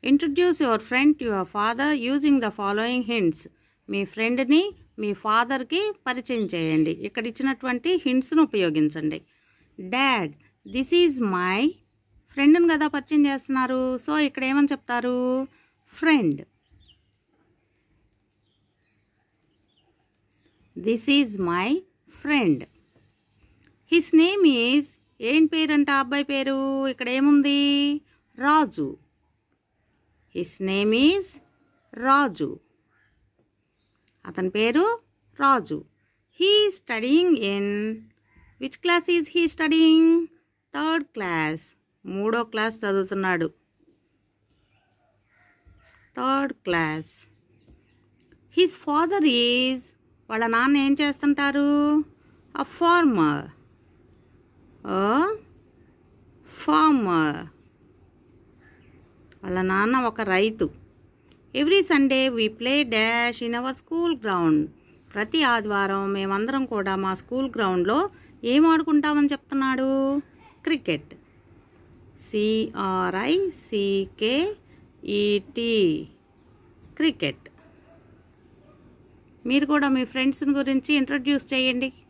introduce your friend to your father using the following hints మీ ఫ్రెండ్ని మీ ఫాదర్కి పరిచయం చేయండి ఇక్కడ ఇచ్చినటువంటి హింట్స్ను ఉపయోగించండి డాడ్ దిస్ ఈజ్ మై ఫ్రెండ్ని కదా పరిచయం చేస్తున్నారు సో ఇక్కడ ఏమని చెప్తారు friend this is my friend his name is ఏం పేరంట అబ్బాయి పేరు ఇక్కడ ఏముంది Raju his name is Raju అతని పేరు Raju he studying in which class is he studying third class మూడో క్లాస్ చదువుతున్నాడు third class his father is వాళ్ళ నాన్న ఏం చేస్తుంటారు అ ఫార్మర్ ఫార్మర్ వాళ్ళ నాన్న ఒక రైతు every Sunday we play dash in our school ground ప్రతి ఆదివారం మేమందరం కూడా మా స్కూల్ గ్రౌండ్లో ఏం ఆడుకుంటామని చెప్తున్నాడు క్రికెట్ సిఆర్ఐ సికేఈటి క్రికెట్ మీరు కూడా మీ ఫ్రెండ్స్ గురించి ఇంట్రడ్యూస్ చేయండి